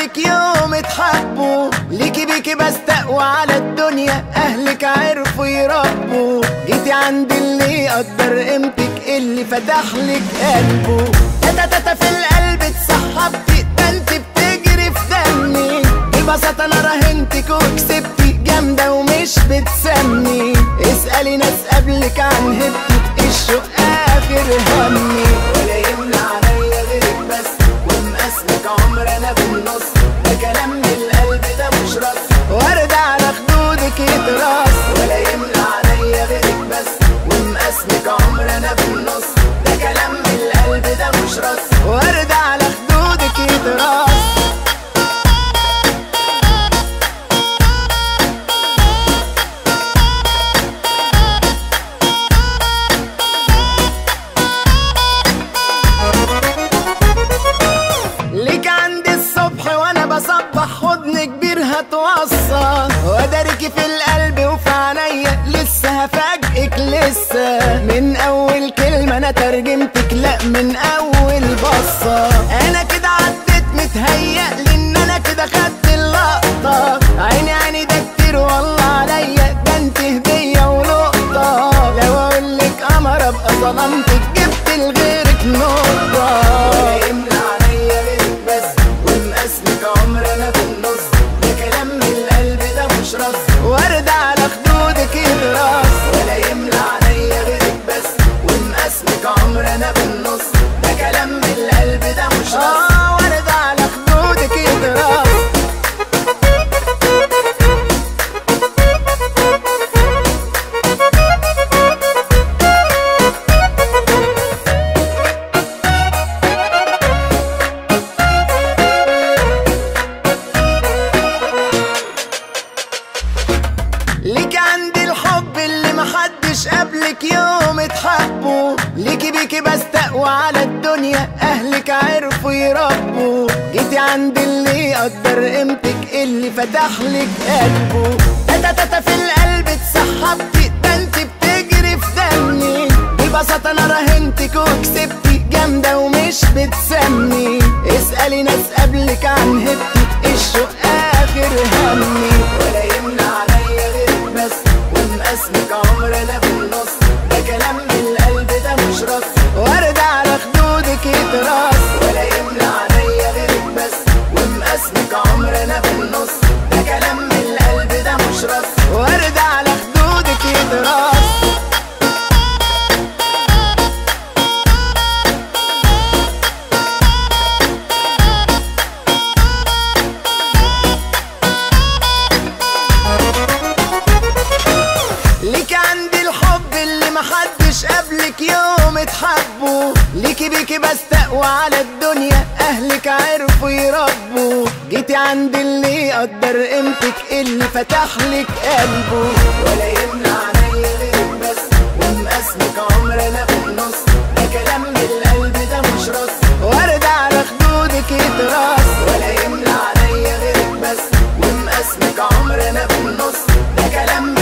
قبلك يوم اتحبوا ليكي بيكي بستقوى على الدنيا اهلك عرفوا يربوا جيتي عند اللي يقدر قيمتك اللي فتح لك قلبه تاتا تاتا في القلب اتسحبتي ده انت بتجري في دمي ببساطة انا راهنتك وكسبتي جامدة ومش بتسمي اسألي ناس قبلك عن هبتك الشوق اخر همي ولا يمنع عليا غيرك بس ومقاسمك عمر انا بالنص ده كلام من القلب ده مش رص ورد على خدودك يتراس ولا يمنع عليا غيرك بس ومقاسمك عمر انا بالنص ده كلام من القلب ده مش رص ورد على خدودك يتراس ليك عندي الصبح وانا بصبح حضن كبير هتوصى واداركي في القلب وفي عينيا لسه هفاجئك لسه من اول كلمه انا ترجمتك لا من اول بصه انا كده عديت متهيأ ان انا كده خدت اللقطه عيني عيني ده كتير والله عليا ده انت هديه ونقطه لو اقول لك قمر ابقى ظلمتك جبت لغيرك نقطه ولا يمنع عليا غيرك بس ومقاسمك عمر انا بالنص ده كلام من القلب ده مش رص ورد على خدودك الراس ولا يمنع عليا غيرك بس ومقاسمك عمر انا بالنص ده كلام من القلب ده مش رص اه ورد على خدودك الراس ليك عندي الحب اللي محدش قبلك يوم اتحبوا ليكي بيكي بستقوى على الدنيا اهلك عرفوا يربوا جيتي عند اللي يقدر قيمتك اللي فتح لك قلبه تاتا تاتا في القلب اتسحبتي ده انت بتجري في دمي ببساطة انا راهنتك وكسبتي جامدة ومش بتسمي اسألي ناس قبلك عن هبتك الشوق اخر همي ولا يمنع عليا غيرك بس ومقاسمك عمر انا بالنص ده كلام من القلب ده مش رص ورد على خدودك يتراس ولا يمنع عليا غيرك بس ومقاسمك عمر انا بالنص ده كلام من القلب ده مش رص ورد على خدودك يتراس ليك عندي الحب اللي محدش قبلك يوم اتحبوا ليكي بيكي بستقوى على الدنيا اهلك عرفوا يربوا جيتي عند اللي يقدر قيمتك اللي فتح لك قلبه ولا يمنع عليا غيرك بس ومقاسمك عمر انا بالنص ده كلام من القلب ده مش رص ورد على خدودك يتراس ولا يمنع عليا غيرك بس ومقاسمك عمر انا بالنص ده كلام من